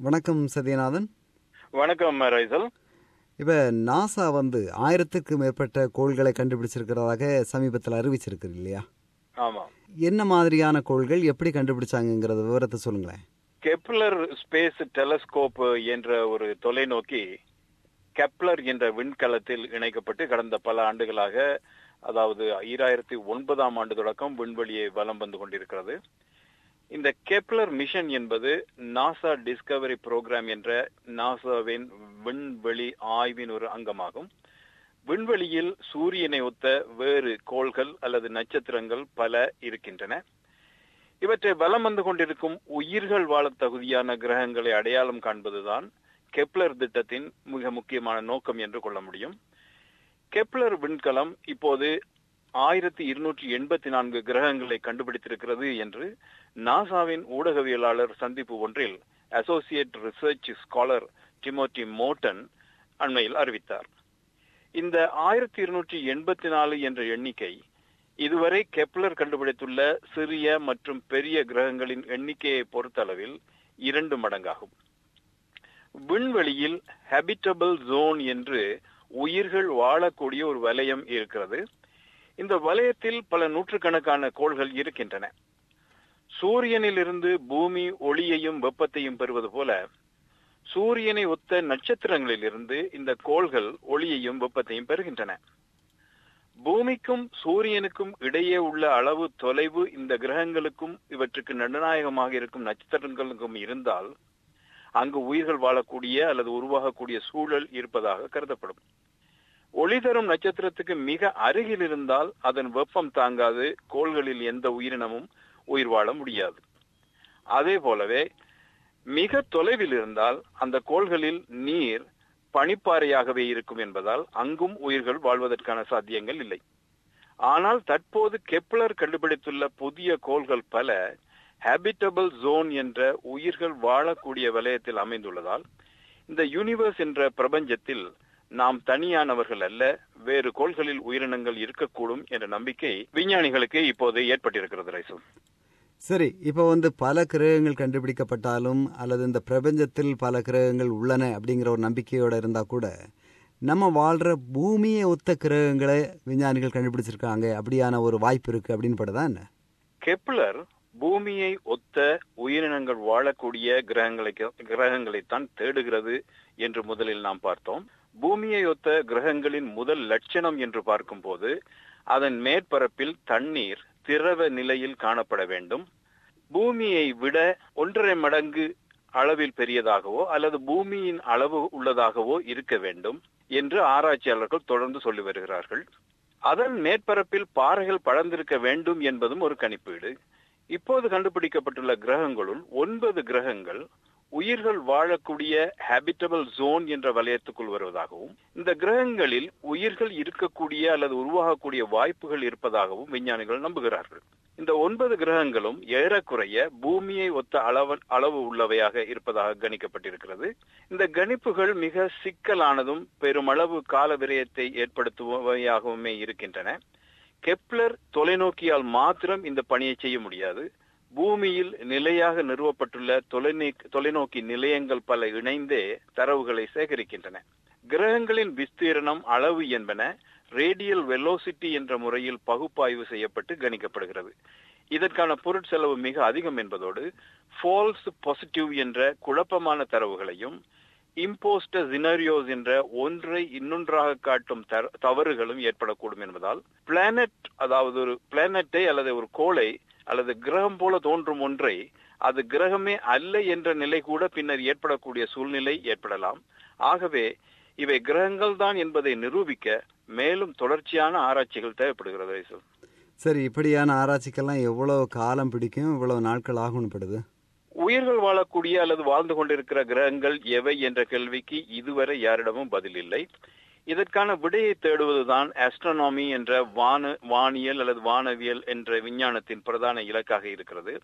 வணக்கம் சத்யநாதன் வணக்கம் ரைசல் இப்போ நாசா வந்து ஆயிரத்துக்கு மேற்பட்ட கோள்களை கண்டுபிடிச்சிருக்கிறதாக சமீபத்தில் அறிவிச்சிருக்கு இல்லையா ஆமா என்ன மாதிரியான கோள்கள் எப்படி கண்டுபிடிச்சாங்கங்கிறத விவரத்தை சொல்லுங்களேன் கெப்லர் ஸ்பேஸ் டெலஸ்கோப் என்ற ஒரு தொலைநோக்கி கெப்லர் என்ற விண்கலத்தில் இணைக்கப்பட்டு கடந்த பல ஆண்டுகளாக அதாவது ஈராயிரத்தி ஒன்பதாம் ஆண்டு தொடக்கம் விண்வெளியை வலம் வந்து கொண்டிருக்கிறது இந்த கெப்லர் மிஷன் என்பது நாசா டிஸ்கவரி புரோகிராம் என்ற நாசாவின் விண்வெளி ஆய்வின் ஒரு அங்கமாகும் விண்வெளியில் சூரியனை ஒத்த வேறு கோள்கள் அல்லது நட்சத்திரங்கள் பல இருக்கின்றன இவற்றை வலம் வந்து கொண்டிருக்கும் உயிர்கள் வாழ தகுதியான கிரகங்களை அடையாளம் காண்பதுதான் கெப்லர் திட்டத்தின் மிக முக்கியமான நோக்கம் என்று கொள்ள முடியும் கெப்லர் விண்கலம் இப்போது ஆயிரத்தி இருநூற்றி எண்பத்தி நான்கு கிரகங்களை கண்டுபிடித்திருக்கிறது என்று நாசாவின் ஊடகவியலாளர் சந்திப்பு ஒன்றில் associate research scholar Timothy Morton அண்மையில் அறிவித்தார் இந்த ஆயிரத்தி இருநூற்றி எண்பத்தி நாலு என்ற எண்ணிக்கை இதுவரை கெப்லர் கண்டுபிடித்துள்ள சிறிய மற்றும் பெரிய கிரகங்களின் எண்ணிக்கையை பொறுத்தளவில் இரண்டு மடங்காகும் விண்வெளியில் ஹேபிட்டபிள் ஜோன் என்று உயிர்கள் வாழக்கூடிய ஒரு வலயம் இருக்கிறது இந்த வலயத்தில் பல நூற்றுக்கணக்கான கோள்கள் இருக்கின்றன சூரியனிலிருந்து பூமி ஒளியையும் வெப்பத்தையும் பெறுவது போல சூரியனை ஒத்த நட்சத்திரங்களிலிருந்து இந்த கோள்கள் ஒளியையும் வெப்பத்தையும் பெறுகின்றன பூமிக்கும் சூரியனுக்கும் இடையே உள்ள அளவு தொலைவு இந்த கிரகங்களுக்கும் இவற்றுக்கு நடுநாயகமாக இருக்கும் நட்சத்திரங்களுக்கும் இருந்தால் அங்கு உயிர்கள் வாழக்கூடிய அல்லது உருவாகக்கூடிய சூழல் இருப்பதாக கருதப்படும் ஒளி தரும் நட்சத்திரத்துக்கு மிக அருகில் இருந்தால் அதன் வெப்பம் தாங்காது கோள்களில் எந்த உயிரினமும் உயிர் வாழ முடியாது அதே போலவே மிக தொலைவில் இருந்தால் அந்த கோள்களில் நீர் பனிப்பாறையாகவே இருக்கும் என்பதால் அங்கும் உயிர்கள் வாழ்வதற்கான சாத்தியங்கள் இல்லை ஆனால் தற்போது கெப்லர் கண்டுபிடித்துள்ள புதிய கோள்கள் பல ஹேபிட்டபிள் ஜோன் என்ற உயிர்கள் வாழக்கூடிய வலயத்தில் அமைந்துள்ளதால் இந்த யூனிவர்ஸ் என்ற பிரபஞ்சத்தில் நாம் தனியானவர்கள் அல்ல வேறு கோள்களில் உயிரினங்கள் இருக்கக்கூடும் என்ற நம்பிக்கை விஞ்ஞானிகளுக்கு இப்போது ஏற்பட்டிருக்கிறது ரைசு சரி இப்போ வந்து பல கிரகங்கள் கண்டுபிடிக்கப்பட்டாலும் அல்லது இந்த பிரபஞ்சத்தில் பல கிரகங்கள் உள்ளன அப்படிங்கிற ஒரு நம்பிக்கையோட இருந்தா கூட நம்ம வாழ்ற பூமியை ஒத்த கிரகங்களை விஞ்ஞானிகள் கண்டுபிடிச்சிருக்காங்க அப்படியான ஒரு வாய்ப்பு இருக்கு அப்படின்னு படுதா என்ன கெப்லர் பூமியை ஒத்த உயிரினங்கள் வாழக்கூடிய கிரகங்களை கிரகங்களைத்தான் தேடுகிறது என்று முதலில் நாம் பார்த்தோம் பூமியை ஒத்த கிரகங்களின் முதல் லட்சணம் என்று பார்க்கும்போது அதன் மேற்பரப்பில் தண்ணீர் திரவ நிலையில் காணப்பட வேண்டும் பூமியை விட ஒன்றரை மடங்கு அளவில் பெரியதாகவோ அல்லது பூமியின் அளவு உள்ளதாகவோ இருக்க வேண்டும் என்று ஆராய்ச்சியாளர்கள் தொடர்ந்து சொல்லி வருகிறார்கள் அதன் மேற்பரப்பில் பாறைகள் படர்ந்திருக்க வேண்டும் என்பதும் ஒரு கணிப்பீடு இப்போது கண்டுபிடிக்கப்பட்டுள்ள கிரகங்களுள் ஒன்பது கிரகங்கள் உயிர்கள் வாழக்கூடிய ஹேபிட்டபிள் ஜோன் என்ற வலயத்துக்குள் வருவதாகவும் இந்த கிரகங்களில் உயிர்கள் இருக்கக்கூடிய அல்லது உருவாகக்கூடிய வாய்ப்புகள் இருப்பதாகவும் விஞ்ஞானிகள் நம்புகிறார்கள் இந்த ஒன்பது கிரகங்களும் ஏறக்குறைய பூமியை ஒத்த அளவு அளவு உள்ளவையாக இருப்பதாக கணிக்கப்பட்டிருக்கிறது இந்த கணிப்புகள் மிக சிக்கலானதும் பெருமளவு கால விரயத்தை ஏற்படுத்துபவையாகவுமே இருக்கின்றன கெப்லர் தொலைநோக்கியால் மாத்திரம் இந்த பணியை செய்ய முடியாது பூமியில் நிலையாக நிறுவப்பட்டுள்ள தொலைநோக்கி நிலையங்கள் பல இணைந்தே தரவுகளை சேகரிக்கின்றன கிரகங்களின் விஸ்தீரணம் அளவு என்பன ரேடியல் வெலோசிட்டி என்ற முறையில் பகுப்பாய்வு செய்யப்பட்டு கணிக்கப்படுகிறது இதற்கான பொருட்செலவு மிக அதிகம் என்பதோடு ஃபால்ஸ் பாசிட்டிவ் என்ற குழப்பமான தரவுகளையும் இம்போஸ்ட சினரியோஸ் என்ற ஒன்றை இன்னொன்றாக காட்டும் தவறுகளும் ஏற்படக்கூடும் என்பதால் பிளானட் அதாவது ஒரு பிளானட்டை அல்லது ஒரு கோளை அல்லது கிரகம் போல தோன்றும் ஒன்றை அது கிரகமே அல்ல என்ற நிலை கூட பின்னர் ஏற்படக்கூடிய சூழ்நிலை ஏற்படலாம் ஆகவே இவை கிரகங்கள் தான் என்பதை நிரூபிக்க மேலும் தொடர்ச்சியான ஆராய்ச்சிகள் தேவைப்படுகிறது சரி இப்படியான ஆராய்ச்சிக்கெல்லாம் எவ்வளவு காலம் பிடிக்கும் இவ்வளவு நாட்கள் ஆகும்னு படுது உயிர்கள் வாழக்கூடிய அல்லது வாழ்ந்து கொண்டிருக்கிற கிரகங்கள் எவை என்ற கேள்விக்கு இதுவரை யாரிடமும் பதில் இல்லை இதற்கான விடையை தேடுவதுதான் ஆஸ்ட்ரோனாமி என்ற வான வானியல் அல்லது வானவியல் என்ற விஞ்ஞானத்தின் பிரதான இலக்காக இருக்கிறது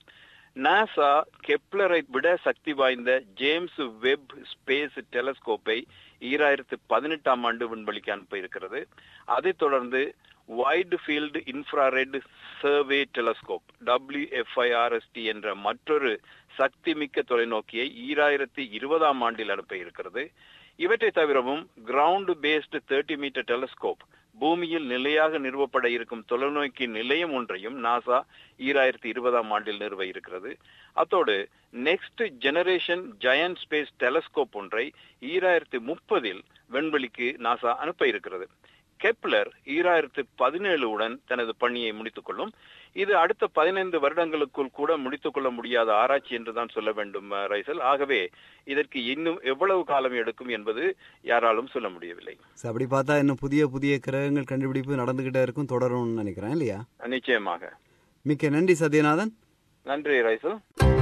நாசா கெப்லரை விட சக்தி வாய்ந்த ஜேம்ஸ் வெப் ஸ்பேஸ் டெலஸ்கோப்பை ஈராயிரத்து பதினெட்டாம் ஆண்டு விண்வெளிக்கு அனுப்ப இருக்கிறது அதைத் தொடர்ந்து wide field infrared survey telescope WFIRST என்ற மற்றொரு சக்திமிக்க தொலைநோக்கியை ஈராயிரத்தி இருபதாம் ஆண்டில் அனுப்ப இருக்கிறது இவற்றை தவிரவும் ground based thirty metre telescope பூமியில் நிலையாக நிறுவப்பட இருக்கும் தொலைநோக்கி நிலையம் ஒன்றையும் நாசா ஈராயிரத்தி இருபதாம் ஆண்டில் நிறுவ இருக்கிறது அத்தோடு next generation giant space telescope ஒன்றை ஈராயிரத்தி முப்பதில் விண்வெளிக்கு நாசா அனுப்ப இருக்கிறது கெப்லர் ஈராயிரத்து பதினேழு உடன் தனது பணியை முடித்துக் கொள்ளும் இது அடுத்த பதினைந்து வருடங்களுக்குள் கூட முடித்துக் கொள்ள முடியாத ஆராய்ச்சி என்றுதான் சொல்ல வேண்டும் ரைசல் ஆகவே இதற்கு இன்னும் எவ்வளவு காலம் எடுக்கும் என்பது யாராலும் சொல்ல முடியவில்லை அப்படி பார்த்தா இன்னும் புதிய புதிய கிரகங்கள் கண்டுபிடிப்பு நடந்துகிட்டே இருக்கும் தொடரும்னு நினைக்கிறேன் இல்லையா நிச்சயமாக மிக்க நன்றி சத்யநாதன் நன்றி ரைசல்